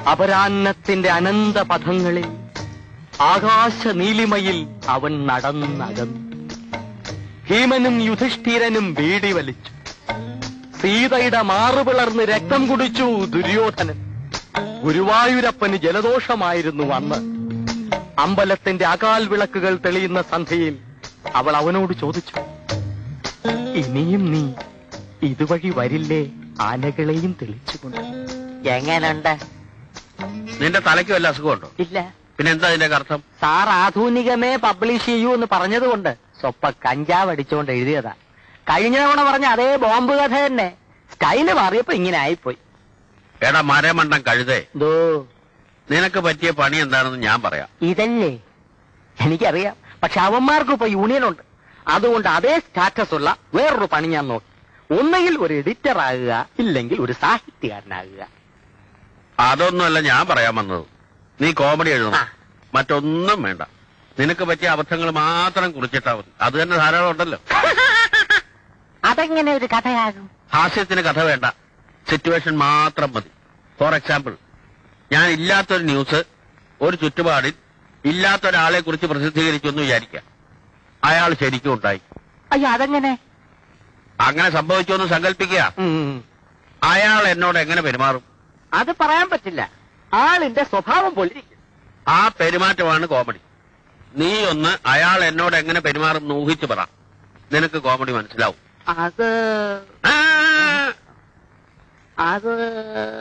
അപരാന്നത്തിന്റെ അനന്ത പഥങ്ങളിൽ ആകാശ നീലിമയിൽ അവൻ നടന്നകന്നു ഭീമനും യുധിഷ്ഠിരനും ബീഡി വലിച്ചു സീതയുടെ മാറുപിളർന്ന് രക്തം കുടിച്ചു ദുര്യോധനൻ ഗുരുവായൂരപ്പന് ജലദോഷമായിരുന്നു അന്ന് അമ്പലത്തിന്റെ അകാൽ വിളക്കുകൾ തെളിയുന്ന സന്ധ്യയിൽ അവൾ അവനോട് ചോദിച്ചു ഇനിയും നീ ഇതുവഴി വരില്ലേ ആനകളെയും തെളിച്ചുകൊണ്ട് എങ്ങനുണ്ട് നിന്റെ തലയ്ക്ക് വല്ല അസുഖമുണ്ടോ ഇല്ല പിന്നെ എന്താ ഇതിന്റെ അർത്ഥം സാർ ആധുനികമേ പബ്ലിഷ് ചെയ്യൂ എന്ന് പറഞ്ഞതുകൊണ്ട് സ്വപ്പ കഞ്ചാവ് അടിച്ചുകൊണ്ട് എഴുതിയതാ കഴിഞ്ഞ തവണ പറഞ്ഞ അതേ ബോംബ് കഥ തന്നെ സ്റ്റൈല് മാറിയപ്പോ ഇങ്ങനെ ആയിപ്പോയി എടാ മരമണ്ടം കഴുതേ ദോ നിനക്ക് പറ്റിയ പണി എന്താണെന്ന് ഞാൻ പറയാം ഇതല്ലേ എനിക്കറിയാം പക്ഷെ അവന്മാർക്ക് ഇപ്പൊ യൂണിയൻ ഉണ്ട് അതുകൊണ്ട് അതേ സ്റ്റാറ്റസ് ഉള്ള വേറൊരു പണി ഞാൻ നോക്കി ഒന്നുകിൽ ഒരു എഡിറ്റർ ആകുക ഇല്ലെങ്കിൽ ഒരു സാഹിത്യകാരനാകുക അതൊന്നുമല്ല ഞാൻ പറയാൻ വന്നത് നീ കോമഡി ആ. എഴുതണം മറ്റൊന്നും വേണ്ട നിനക്ക് പറ്റിയ അബദ്ധങ്ങൾ മാത്രം കുറിച്ചിട്ടാ മതി അത് തന്നെ ധാരാളം ഉണ്ടല്ലോ അതെങ്ങനെ ഒരു കഥയാകും ഹാസ്യത്തിന് കഥ വേണ്ട സിറ്റുവേഷൻ മാത്രം മതി ഫോർ എക്സാമ്പിൾ ഞാൻ ഇല്ലാത്തൊരു ന്യൂസ് ഒരു ചുറ്റുപാടിൽ ഇല്ലാത്ത ഒരാളെ കുറിച്ച് പ്രസിദ്ധീകരിച്ചു എന്ന് വിചാരിക്കാം അയാൾ ശരിക്കും ഉണ്ടായി അയ്യോ അതെങ്ങനെ അങ്ങനെ സംഭവിച്ചു എന്ന് സങ്കല്പിക്കുക ഉം. അയാൾ എന്നോട് എങ്ങനെ പെരുമാറും അത് പറയാൻ പറ്റില്ല ആളിന്റെ സ്വഭാവം പോലിരിക്കും ആ പെരുമാറ്റമാണ് കോമഡി നീ ഒന്ന് അയാൾ എന്നോട് എങ്ങനെ പെരുമാറും എന്ന് ഊഹിച്ചു പറ നിനക്ക് കോമഡി മനസ്സിലാവും അത് ആ! അത്